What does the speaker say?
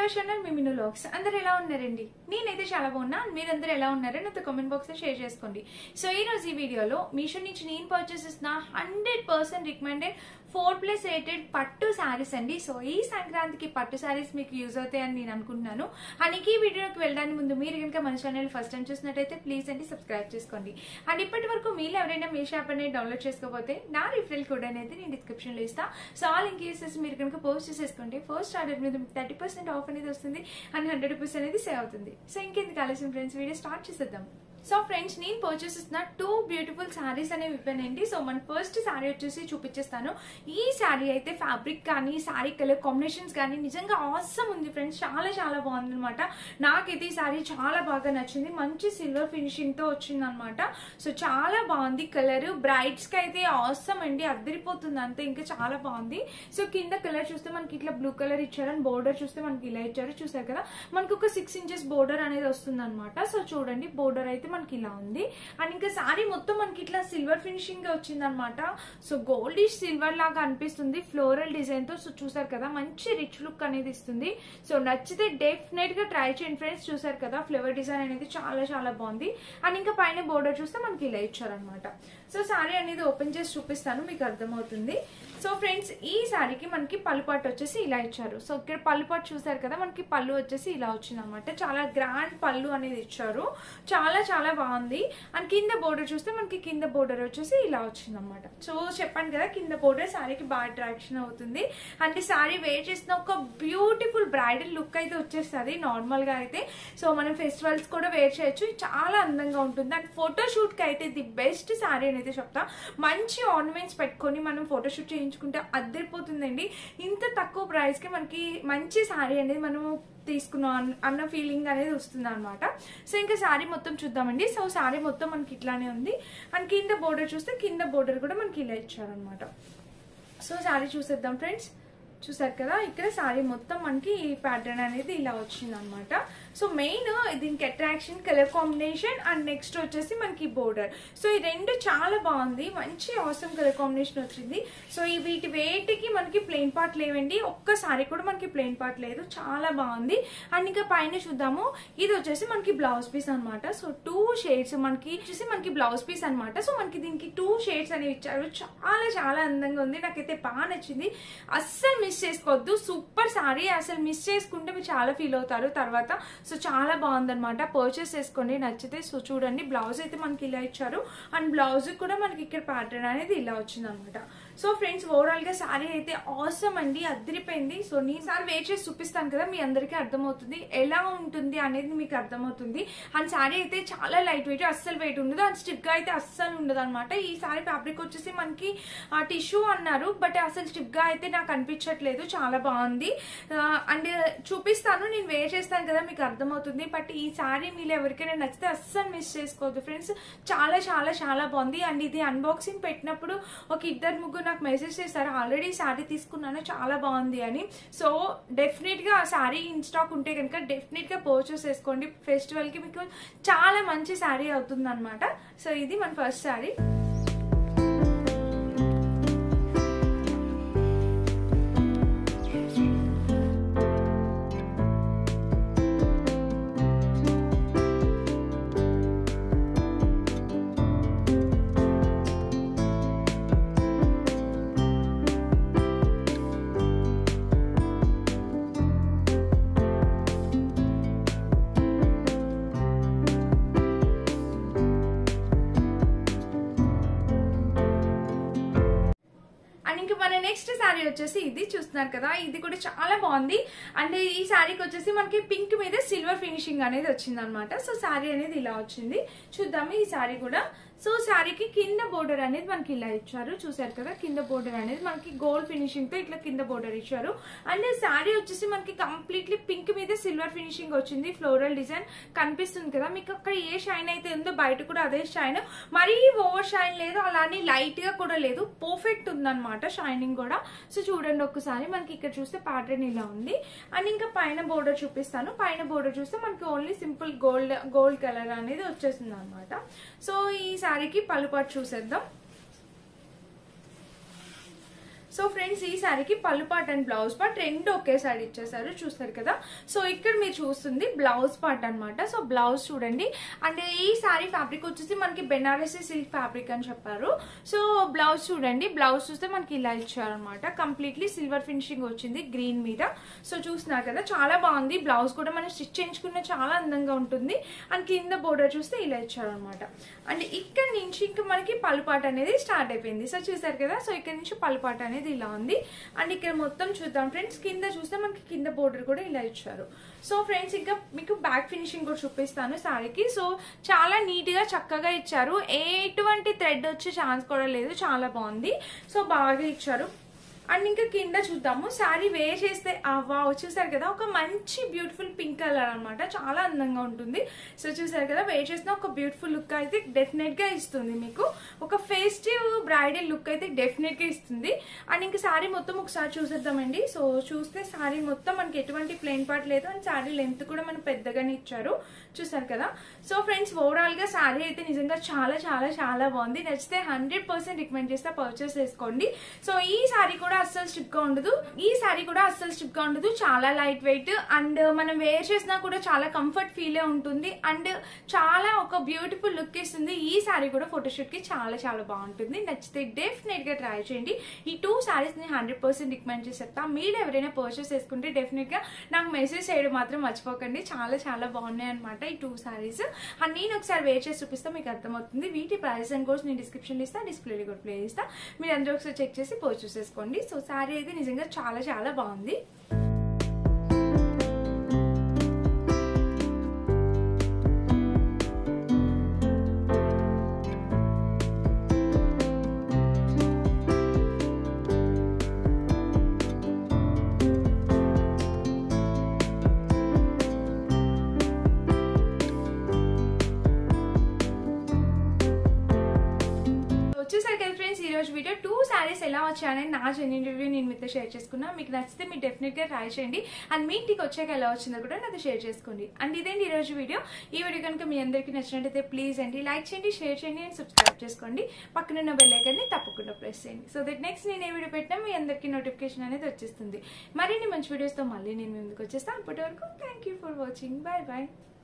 hour channel మీ మిను లాక్స్ అందరు ఎలా ఉన్నారండి నేనైతే చాలా బాగున్నా మీరందరూ ఎలా ఉన్నారో నాతో కామెంట్ బాక్స్ లో షేర్ చేసుకోండి సో ఈ రోజు ఈ వీడియోలో మీషో నుంచి నేను పర్చేస్ చేసిన hundred percent recommended four plus rated పట్టు శారీస్ అండి సో ఈ సంక్రాంతికి పట్టు శారీస్ మీకు యూజ్ అవుతాయని నేను అనుకుంటున్నాను అండ్ ఈ వీడియోకి వెళ్ళడానికి ముందు మీరు కనుక మన ఛానల్ ఫస్ట్ టైం చూసినట్టయితే ప్లీజ్ అండి సబ్స్క్రైబ్ చేసుకోండి అండ్ ఇప్పటి వరకు మీరు ఎవరైనా మీ షాప్ అనేది డౌన్లోడ్ చేసుకోకపోతే నా రిఫరల్ కోడ్ అనేది నేను డిస్క్రిప్షన్ లో ఇస్తా సో ఆల్ ఇన్ కేసెస్ మీరు కనుక పోస్ట్ చేసేసుకోండి ఫస్ట్ ఆర్డర్ మీద థర్టీ పర్సెంట్ ఆఫ్ అనేది వస్తుంది అండ్ హండ్రెడ్ రూపీస్ అనేది సేవ్ అవుతుంది సో ఇంకెందుకు ఆలస్యం ఫ్రెండ్స్ వీడియో స్టార్ట్ చేసేద్దాం సో ఫ్రెండ్స్ నేను పర్చేస్ చేసిన టూ బ్యూటిఫుల్ శారీస్ అనేవి ఇవ్వనండి సో మన ఫస్ట్ శారీ వచ్చేసి చూపించేస్తాను ఈ శారీ అయితే ఫ్యాబ్రిక్ కానీ శారీ కలర్ కాంబినేషన్స్ కానీ నిజంగా ఆసమ్ ఉంది ఫ్రెండ్స్ చాలా చాలా బాగుంది అనమాట నాకైతే ఈ శారీ చాలా బాగా నచ్చింది మంచి సిల్వర్ ఫినిషింగ్ తో వచ్చింది అనమాట సో చాలా బాగుంది కలర్ బ్రైడ్స్ కి అయితే ఆసమ్ అండి అద్దరిపోతుంది అంతే ఇంకా చాలా బాగుంది సో కింద కలర్ చూస్తే మనకి ఇట్లా బ్లూ కలర్ ఇచ్చారు అండ్ బోర్డర్ చూస్తే మనకి ఇలా ఇచ్చారు చూసారు కదా మనకి ఒక సిక్స్ ఇంచెస్ బోర్డర్ అనేది వస్తుంది అనమాట సో చూడండి బోర్డర్ అయితే మనకి ఇలా ఉంది అండ్ ఇంకా సారీ మొత్తం మనకి ఇట్లా సిల్వర్ ఫినిషింగ్ గా వచ్చింది అనమాట సో గోల్డిష్ సిల్వర్ లాగా అనిపిస్తుంది ఫ్లోరల్ డిజైన్ తో సో చూసారు కదా మంచి రిచ్ లుక్ అనేది ఇస్తుంది సో నచ్చితే డెఫినెట్ గా ట్రై చేయండి ఫ్రెండ్స్ చూసారు కదా ఫ్లవర్ డిజైన్ అనేది చాలా చాలా బాగుంది అండ్ ఇంకా పైన బోర్డర్ చూస్తే మనకి ఇలా ఇచ్చారనమాట సో సారీ అనేది ఓపెన్ చేసి చూపిస్తాను మీకు అర్థమవుతుంది సో ఫ్రెండ్స్ ఈ సారీకి మనకి పళ్ళుపాటు వచ్చేసి ఇలా ఇచ్చారు సో ఇక్కడ పళ్ళుపాటు చూసారు కదా మనకి పళ్ళు వచ్చేసి ఇలా వచ్చింది అనమాట చాలా గ్రాండ్ పళ్ళు అనేది ఇచ్చారు చాలా చాలా బాగుంది అండ్ కింద బోర్డర్ చూస్తే మనకి కింద బోర్డర్ వచ్చేసి ఇలా వచ్చింది అనమాట సో చెప్పాను కదా కింద బోర్డర్ సారీకి బాగా అట్రాక్షన్ అవుతుంది అంటే సారీ వేర్ చేసిన ఒక బ్యూటిఫుల్ బ్రైడల్ లుక్ అయితే వచ్చేస్తుంది నార్మల్ గా అయితే సో మనం ఫెస్టివల్స్ కూడా వేర్ చేయొచ్చు చాలా అందంగా ఉంటుంది అండ్ ఫోటోషూట్ కి అయితే ది బెస్ట్ సారీ అనేది చెప్తా మంచి ఆర్నమెంట్స్ పెట్టుకొని మనం ఫోటోషూట్ చేయించుకుంటే అద్దరిపోతుందండి ఇంత తక్కువ ప్రైస్ కి మనకి మంచి సారీ అనేది మనము తీసుకున్నాం అన్న ఫీలింగ్ అనేది వస్తుంది అనమాట సో ఇంకా శారీ మొత్తం చూద్దామండి సో శారీ మొత్తం మనకి ఇట్లానే ఉంది అండ్ కింద బోర్డర్ చూస్తే కింద బోర్డర్ కూడా మనకి ఇలా ఇచ్చారనమాట సో శారీ చూసేద్దాం ఫ్రెండ్స్ చూసారు కదా ఇక్కడ శారీ మొత్తం మనకి ఈ ప్యాటర్న్ అనేది ఇలా వచ్చింది అనమాట సో మెయిన్ దీనికి attraction colour combination and next వచ్చేసి మనకి బోర్డర్ సో ఈ రెండు చాలా బాగుంది మంచి అవసరం కలర్ కాంబినేషన్ వచ్చింది సో ఈ వీటి వేటికి మనకి ప్లెయిన్ పార్ట్ లేవండి ఒక్కసారి కూడా మనకి ప్లెయిన్ పార్ట్ లేదు చాలా బాగుంది అండ్ ఇంకా పైన చూద్దాము ఇది వచ్చేసి మనకి బ్లౌజ్ పీస్ అనమాట సో టూ షేడ్స్ మనకి వచ్చేసి మనకి బ్లౌజ్ పీస్ అనమాట సో మనకి దీనికి టూ షేడ్స్ అనేవి ఇచ్చారు చాలా చాలా అందంగా ఉంది నాకైతే బాగా నచ్చింది అస్సలు మిస్ చేసుకోవద్దు సూపర్ సారీ అసలు మిస్ చేసుకుంటే మీరు చాలా ఫీల్ అవుతారు తర్వాత సో చాలా బాగుందన్నమాట పర్చేస్ చేసుకోండి నచ్చితే సో చూడండి బ్లౌజ్ అయితే మనకి ఇలా ఇచ్చారు అండ్ బ్లౌజ్ కూడా మనకి ఇక్కడ ప్యాటర్న్ అనేది ఇలా వచ్చింది అనమాట సో ఫ్రెండ్స్ ఓవరాల్ గా సారీ అయితే ఆసమ్ అండి అద్దరిపోయింది సో నేను సార్ వేర్ చేసి చూపిస్తాను కదా మీ అందరికీ అర్థమవుతుంది ఎలా ఉంటుంది అనేది మీకు అర్థమవుతుంది అండ్ సారీ అయితే చాలా లైట్ వెయిట్ అస్సలు వెయిట్ ఉండదు అండ్ స్టిక్ గా అయితే అస్సలు ఉండదు అనమాట ఈ సారీ ఫ్యాబ్రిక్ వచ్చేసి మనకి టిష్యూ అన్నారు బట్ అసలు స్టిక్ గా అయితే నాకు అనిపించట్లేదు చాలా బాగుంది అండ్ చూపిస్తాను నేను వేర్ చేస్తాను కదా మీకు అర్థమవుతుంది బట్ ఈ సారీ మీరు ఎవరికైనా నచ్చితే అస్సలు మిస్ చేసుకోవద్దు ఫ్రెండ్స్ చాలా చాలా చాలా బాగుంది అండ్ ఇది అన్బాక్సింగ్ పెట్టినప్పుడు ఒక ఇద్దరు ముగ్గురు నాకు మెసేజ్ చేశారు ఆల్రెడీ శారీ తీసుకున్నాను చాలా బాగుంది అని సో డెఫినెట్ గా ఆ శారీ ఇన్ స్టాక్ ఉంటే కనుక డెఫినెట్ గా పర్చేస్ చేసుకోండి ఫెస్టివల్ కి మీకు చాలా మంచి శారీ అవుతుంది అనమాట సో ఇది మన ఫస్ట్ శారీ అండ్ ఇంకా మన నెక్స్ట్ శారీ వచ్చేసి ఇది చూస్తున్నారు కదా ఇది కూడా చాలా బాగుంది అండ్ ఈ శారీకి వచ్చేసి మనకి పింక్ మీద సిల్వర్ ఫినిషింగ్ అనేది వచ్చింది అనమాట సో శారీ అనేది ఇలా వచ్చింది చూద్దాము ఈ శారీ కూడా సో శారీకి కింద బోర్డర్ అనేది మనకి ఇలా ఇచ్చారు చూసారు కదా కింద బోర్డర్ అనేది మనకి గోల్డ్ ఫినిషింగ్ తో ఇట్లా కింద బోర్డర్ ఇచ్చారు అండ్ శారీ వచ్చేసి మనకి కంప్లీట్లీ పింక్ మీద సిల్వర్ ఫినిషింగ్ వచ్చింది ఫ్లోరల్ డిజైన్ కనిపిస్తుంది కదా మీకు అక్కడ ఏ షైన్ అయితే ఉందో బయట కూడా అదే షైన్ మరీ ఓవర్ షైన్ లేదు అలానే లైట్ గా కూడా లేదు పర్ఫెక్ట్ ఉందన్నమాట షైనింగ్ కూడా సో చూడండి ఒక్కసారి మనకి ఇక్కడ చూస్తే ప్యాటర్న్ ఇలా ఉంది అండ్ ఇంకా పైన బోర్డర్ చూపిస్తాను పైన బోర్డర్ చూస్తే మనకి only simple gold gold colour అనేది వచ్చేసింది అనమాట సో ఈ శారీకి పలుపాటు చూసేద్దాం సో ఫ్రెండ్స్ ఈ శారీకి పళ్ళు పాట్ అండ్ బ్లౌజ్ పార్ట్ రెండు ఒకేసారి ఇచ్చేసారు చూస్తారు కదా సో ఇక్కడ మీరు చూస్తుంది బ్లౌజ్ పార్ట్ అన్నమాట సో బ్లౌజ్ చూడండి అండ్ ఈ శారీ ఫ్యాబ్రిక్ వచ్చేసి మనకి బెనారసీ సిల్క్ ఫ్యాబ్రిక్ అని చెప్పారు సో బ్లౌజ్ చూడండి బ్లౌజ్ చూస్తే మనకి ఇలా ఇచ్చారనమాట కంప్లీట్లీ సిల్వర్ ఫినిషింగ్ వచ్చింది గ్రీన్ మీద సో చూస్తున్నారు కదా చాలా బాగుంది బ్లౌజ్ కూడా మనం స్టిచ్ చేయించుకున్న చాలా అందంగా ఉంటుంది అండ్ కింద బోర్డర్ చూస్తే ఇలా ఇచ్చారనమాట అండ్ ఇక్కడ నుంచి ఇంకా మనకి పలుపాట అనేది స్టార్ట్ అయిపోయింది సో చూసారు కదా సో ఇక్కడ నుంచి పలుపాట అనేది ఇలా ఉంది అండ్ ఇక్కడ మొత్తం చూద్దాం ఫ్రెండ్స్ కింద చూస్తే మనకి కింద బోర్డర్ కూడా ఇలా ఇచ్చారు సో ఫ్రెండ్స్ ఇంకా మీకు బ్యాక్ ఫినిషింగ్ కూడా చూపిస్తాను శారీకి సో చాలా నీట్ గా చక్కగా ఇచ్చారు ఎటువంటి థ్రెడ్ వచ్చే ఛాన్స్ కూడా లేదు చాలా బాగుంది సో బాగా ఇచ్చారు అండ్ ఇంకా కింద చూద్దాము శారీ వేర్ చేస్తే వా చూసారు కదా ఒక మంచి బ్యూటిఫుల్ పింక్ కలర్ అనమాట చాలా అందంగా ఉంటుంది సో చూసారు కదా వేర్ చేసిన ఒక బ్యూటిఫుల్ లుక్ అయితే డెఫినెట్ గా ఇస్తుంది మీకు ఒక ఫెస్టివ్ బ్రైడల్ లుక్ అయితే డెఫినెట్ గా ఇస్తుంది అండ్ ఇంకా శారీ మొత్తం ఒకసారి చూసేద్దామండి సో చూస్తే శారీ మొత్తం మనకి ఎటువంటి ప్లెయిన్ పార్ట్ లేదు అండ్ శారీ లెంత్ కూడా మనకు పెద్దగానే ఇచ్చారు చూసారు కదా సో ఫ్రెండ్స్ ఓవరాల్ గా శారీ అయితే నిజంగా చాలా చాలా చాలా బాగుంది నచ్చితే హండ్రెడ్ పర్సెంట్ రికమెండ్ చేస్తే పర్చేస్ చేసుకోండి సో ఈ శారీ కూడా అస్సలు స్టిప్ గా ఉండదు ఈ శారీ కూడా అస్సలు స్టిప్ గా ఉండదు చాలా లైట్ వెయిట్ అండ్ మనం వేర్ చేసినా కూడా చాలా కంఫర్ట్ ఫీల్ ఉంటుంది అండ్ చాలా ఒక బ్యూటిఫుల్ లుక్ ఇస్తుంది ఈ శారీ కూడా ఫోటోషూట్ కి చాలా చాలా బాగుంటుంది నచ్చితే డెఫినెట్ గా ట్రై చేయండి ఈ టూ శారీస్ ని హండ్రెడ్ పర్సెంట్ రికమెండ్ చేసి చెప్తా మీరు ఎవరైనా పర్చేస్ చేసుకుంటే డెఫినెట్ గా నాకు మెసేజ్ చేయడం మాత్రం మర్చిపోకండి చాలా చాలా బాగున్నాయి అనమాట ఈ టూ శారీస్ అండ్ నేను ఒకసారి వేర్ చేసి చూపిస్తా మీకు అర్థమవుతుంది వీటి ప్రైస్ అండ్ కోర్స్ నేను డిస్క్రిప్షన్ ఇస్తా డిస్ప్లేలో కూడా ప్లే చేస్తా మీరు అందరూ ఒకసారి చెక్ చేసి పర్చేస్ చేసుకోండి సో శారీ అయితే నిజంగా చాలా చాలా బాగుంది వచ్చేసరికి కదా ఫ్రెండ్స్ ఈ రోజు వీడియో టూ శారీస్ ఎలా వచ్చాయని నా జెన్యున్ రివ్యూ నేను మీతో షేర్ చేసుకున్నా మీకు నచ్చితే మీరు డెఫినెట్ గా ట్రై చేయండి అండ్ మీ ఇంటికి వచ్చాక ఎలా వచ్చిందో కూడా నాతో షేర్ చేసుకోండి అండ్ ఇదేంటి ఈ రోజు వీడియో ఈ వీడియో కనుక మీ అందరికీ నచ్చినట్టయితే ప్లీజ్ అండి లైక్ చేయండి షేర్ చేయండి అండ్ సబ్స్క్రైబ్ చేసుకోండి పక్కనున్న బెల్ ఐకన్ ని తప్పకుండా ప్రెస్ చేయండి సో దట్ నెక్స్ట్ నేను ఏ వీడియో పెట్టినా మీ అందరికీ నోటిఫికేషన్ అనేది వచ్చేస్తుంది మరిన్ని మంచి వీడియోస్తో మళ్ళీ నేను ముందుకు వచ్చేస్తాను అప్పటి వరకు thank you for watching bye bye